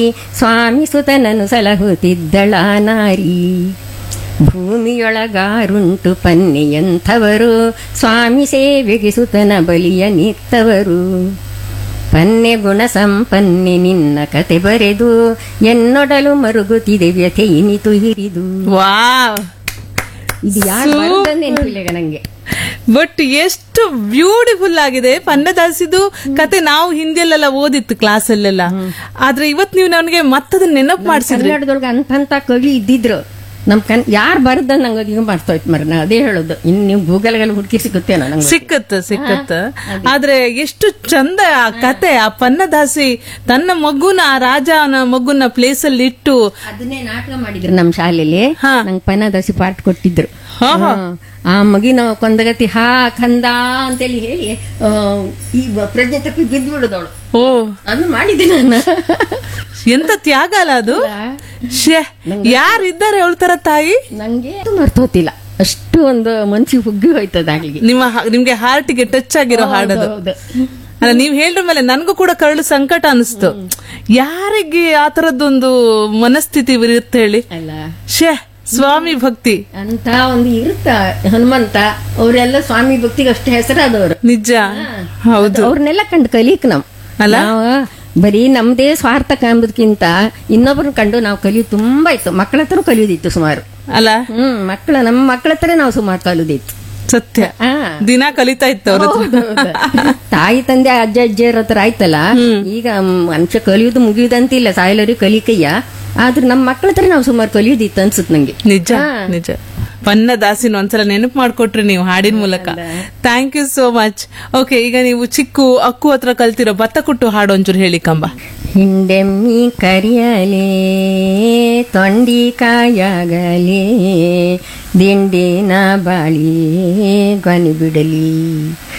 ಸ್ವಾಮಿ ಸುತನನು ಸಲಹುತ್ತಿದ್ದಳ ನಾರಿ ಭೂಮಿಯೊಳಗಾರುಂಟು ಪನ್ನೆಯಂಥವರು ಸ್ವಾಮಿ ಸೇವೆಗೆ ಸುತನ ಬಲಿಯ ನಿತ್ತವರು ಪನ್ನೆ ಗುಣ ಸಂಪನ್ನೆ ನಿನ್ನ ಕತೆ ಬರೆದು ಎನ್ನೊಡಲು ಮರುಗುತ್ತಿದೆ ವ್ಯಥೆ ಇನಿತು ಹಿರಿದು ವಾವ್ ಇದು ಯಾರು ನೆನಪಿಲ್ಲ ಈಗ ನಂಗೆ ಬಟ್ ಎಷ್ಟು ಬ್ಯೂಟಿಫುಲ್ ಆಗಿದೆ ಪನ್ನದಾಸಿದು ಕತೆ ನಾವು ಹಿಂದಿಯಲ್ಲೆಲ್ಲ ಓದಿತ್ತು ಕ್ಲಾಸ್ ಅಲ್ಲೆಲ್ಲ ಆದ್ರೆ ಇವತ್ ನೀವು ನನಗೆ ಮತ್ತದನ್ನ ನೆನಪು ಮಾಡಿಸಿದ್ರಿ ಕನ್ನಡದೊಳಗೆ ಅಂತಂತ ಕವಿ ಇದ್ದಿದ್ರು ನಮ್ ಕನ್ ಯಾರು ಬರದ ನಂಗೆ ಈಗ ಮಾಡ್ತೋಯ್ತು ಮರ ನಾ ಅದೇ ಹೇಳೋದು ಇನ್ನು ನೀವು ಗೂಗಲ್ಗೆಲ್ಲ ಹುಡುಕಿ ಸಿಗುತ್ತೇನೋ ನಂಗೆ ಸಿಕ್ಕತ್ತ ಸಿಕ್ಕತ್ತ ಆದ್ರೆ ಎಷ್ಟು ಚಂದ ಆ ಕತೆ ಆ ಪನ್ನದಾಸಿ ತನ್ನ ಮಗುನ ಆ ರಾಜನ ಮಗುನ ಪ್ಲೇಸ್ ಅಲ್ಲಿ ಇಟ್ಟು ಅದನ್ನೇ ನಾಟಕ ಮಾಡಿದ್ರು ನಮ್ಮ ಶಾಲೆಯಲ್ಲಿ ಹಾ. ನಂಗೆ ಪನ್ನದಾಸಿ ಪಾಠ ಕೊಟ್ಟಿದ್ರು ಹಾ, ಹಾ. ಹಾ. ಆ ಮಗಿನ ಕೊಂದಗತಿ ಹಾ ಕಂದ ಅಂತೇಳಿ ಹೇಳಿ ಆ, ಈ ಬ- ಪ್ರಜ್ಞೆ ತಪ್ಪಿ ಬಿದ್ದು ಬಿಡೋದವಳು ಓ ಅದು ಮಾಡಿದ್ದೆ ನಾನು ಎಂತ ತ್ಯಾಗ ಅಲ್ಲ ಅದು ಶೇ ಯಾರಿದ್ದಾರೆ ಹೇಳ್ತಾರ ತಾಯಿ ನಂಗೆ ಅದು ಮರ್ತೋತಿಲ್ಲ ಅಷ್ಟು ಒಂದು ಮನ್ಸಿಗೆ ಹುಗ್ಗಿ ಹೋಯ್ತದ ಆಗ್ಲಿಗೆ ನಿಮ್ಮ ಹ- ನಿಮ್ಗೆ ಹಾರ್ಟಿಗೆ ಟಚ್ ಆಗಿರೋ ಹಾಡದು ಹೌದು. ಅಲ್ಲ ನೀವ್ ಹೇಳಿದ ಮೇಲೆ ನನ್ಗೂ ಕೂಡ ಕರಳು ಸಂಕಟ ಅನಿಸ್ತು ಯಾರಿಗೆ ಆ ತರದ್ದೊಂದು ಮನಸ್ಥಿತಿ ಇರುತ್ತೆ ಹೇಳಿ ಅಲ್ಲ ಶೇ ಸ್ವಾಮಿ ಭಕ್ತಿ ಅಂತ ಒಂದು ಇರುತ್ತ ಹನುಮಂತ ಅವರೆಲ್ಲ ಸ್ವಾಮಿ ಭಕ್ತಿಗೆ ಅಷ್ಟು ಹೆಸರಾದವರು ನಿಜ ಹೌದು ಅವ್ರನ್ನೆಲ್ಲ ಕಂಡು ಕಲಿಕ್ ನಾವ್ ಅಲ್ಲ? ನಾವು ಬರೀ ನಮ್ದೇ ಸ್ವಾರ್ಥ ಕಾಂಬುದಕ್ಕಿಂತ ಇನ್ನೊಬ್ಬರನ್ನ ಕಂಡು ನಾವು ಕಲಿಯೋದು ತುಂಬಾ ಇತ್ತು ಮಕ್ಕಳ ಹತ್ರ ಕಲಿಯೋದಿತ್ತು ಸುಮಾರು ಅಲ್ಲ ಹ್ಮ್ ಮಕ್ಕಳ ನಮ್ಮ ಮಕ್ಕಳ ಹತ್ರ ನಾವು ಸುಮಾರು ಕಲಿಯೋದಿತ್ತು ಸತ್ಯ ಆ. ದಿನ ಕಲಿತಾ ಇತ್ತು ಅವ್ರ ಹತ್ರ. ಹೌದು, ಹೌದು. ತಾಯಿ ತಂದೆ ಅಜ್ಜ ಅಜ್ಜಿಯರ ಹತ್ರ ಆಯ್ತಲ್ಲ ಈಗ ಮನುಷ್ಯ ಕಲಿಯೋದು ಮುಗಿಯುದಂತಿಲ್ಲ ಸಾಯಲರಿ ಕಲಿಕಯ್ಯ ಆದ್ರೆ ನಮ್ಮ ಮಕ್ಕಳ ಹತ್ರ ನಾವು ಸುಮಾರು ಕಲಿಯೋದಿತ್ತು ಅನ್ಸುತ್ತೆ ನಂಗೆ ನಿಜ ನಿಜ ಪನ್ನ ದಾಸಿನ ಒಂದ್ಸಲ ನೆನಪು ಮಾಡ್ಕೊಟ್ರಿ ನೀವು ಹಾಡಿನ ಮೂಲಕ thank you so much okay ಈಗ ನೀವು ಚಿಕ್ಕು ಅಕ್ಕು ಹತ್ರ ಕಲ್ತಿರೋ ಭತ್ತ ಕುಟ್ಟು ಹಾಡು ಒಂಚೂರು ಹೇಳಿ ಕಂಬ ಹಿಂಡೆಮ್ಮಿ ಕರಿಯಲೇ ತೊಂಡಿ ಕಾಯಾಗಲೇ ದಿಂಡಿನ ಬಾಳಿ ಗೊನಿ ಬಿಡಲಿ